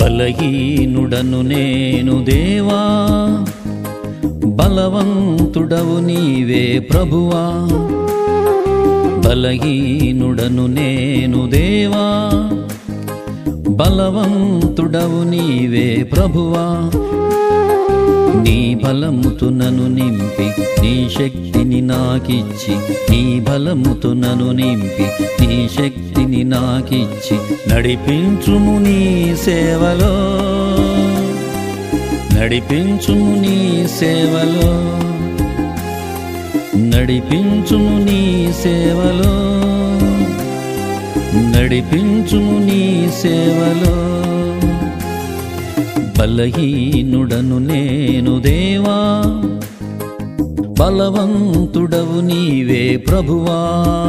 బలహీనుడను నేను దేవా బలవంతుడవు నీవే ప్రభువా బలహీనుడను నేను దేవా బలవంతుడవు నీవే ప్రభువా నీ బలముతో నన్ను నింపి నీ శక్తిని నాకిచ్చి నీ బలముతో నన్ను నింపి నీ శక్తిని నాకిచ్చి నడిపించుము నీ సేవలో నడిపించుము నీ సేవలో నడిపించుము నీ సేవలో నడిపించుము నీ సేవలో బలహీనుడను నేను దేవా బలవంతుడవు నీవే ప్రభువా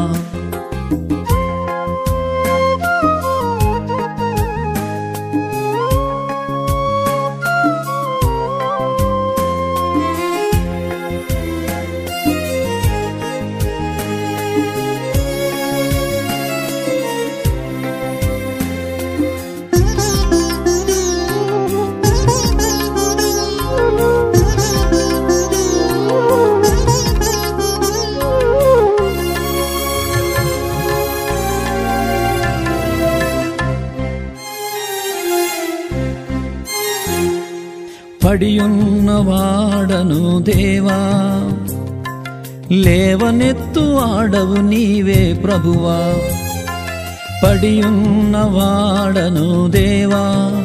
పడియున్నవాడను దేవా లేవనెత్తు ఆడవు నీవే ప్రభువా పడియున్నవాడను దేవా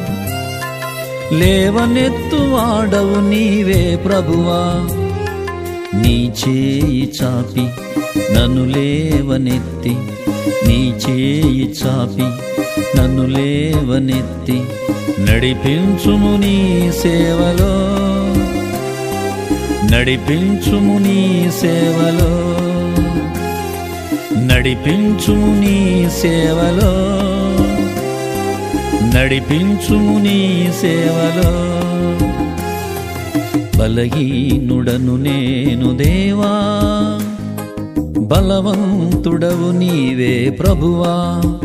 లేవనెత్తు ఆడవు నీవే ప్రభువా నీ చేయి చాపి నన్ను లేవనెత్తి నీ చేయి చాపి నన్ను లేవనెత్తి నడిపించుము నీ సేవలో నడిపించుము నీ సేవలో నడిపించుము నీ సేవలో నడిపించుము నీ సేవలో బలహీనుడను నేను దేవా బలవంతుడవు నీవే ప్రభువా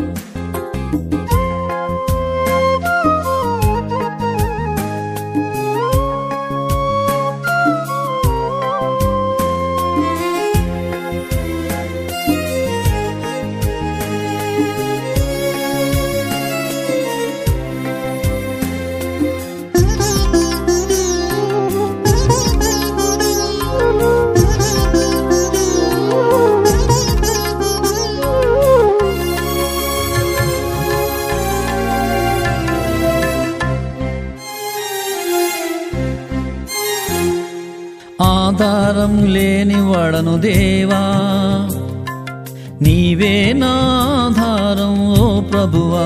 ఆధారం లేని వడను దేవా నీవే నాధారం ఓ ప్రభువా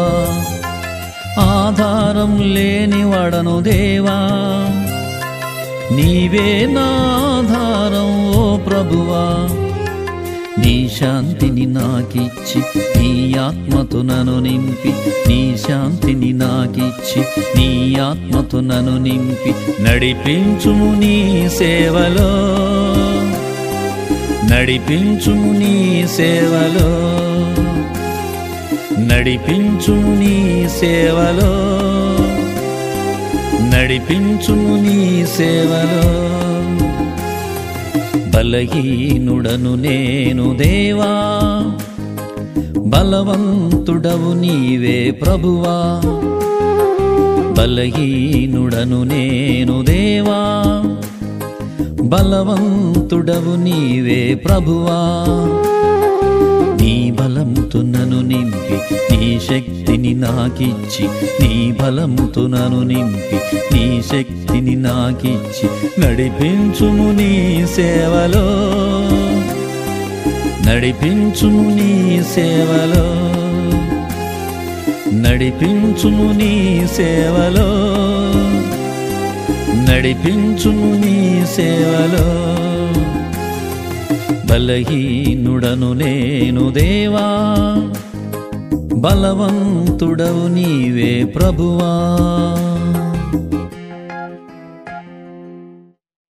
ఆధారం లేని వడను దేవా నీవే నాధారం ఓ ప్రభువా నీ శాంతిని నాకిచ్చి నీ ఆత్మతో నన్ను నింపి నీ శాంతిని నాకిచ్చి నీ ఆత్మతో నన్ను నింపి నడిపించుము నీ సేవలో నడిపించుము నీ సేవలో నడిపించుము నీ సేవలో నడిపించుము నీ సేవలో బలహీనుడను నేను దేవా బలవంతుడవు నీవే ప్రభువా బలహీనుడను నేను దేవా బలవంతుడవు నీవే ప్రభువా నీ బలముతో నన్ను నింపి నీ శక్తిని నాకిచ్చి నీ బలముతో నన్ను నింపి నీ శక్తిని నాకిచ్చి నడిపించుము నీ సేవలో నడిపించుము నీ సేవలో నడిపించుము నీ సేవలో నడిపించుము నీ సేవలో బలహీనుడను నేను దేవా బలవంతుడవు నీవే ప్రభువా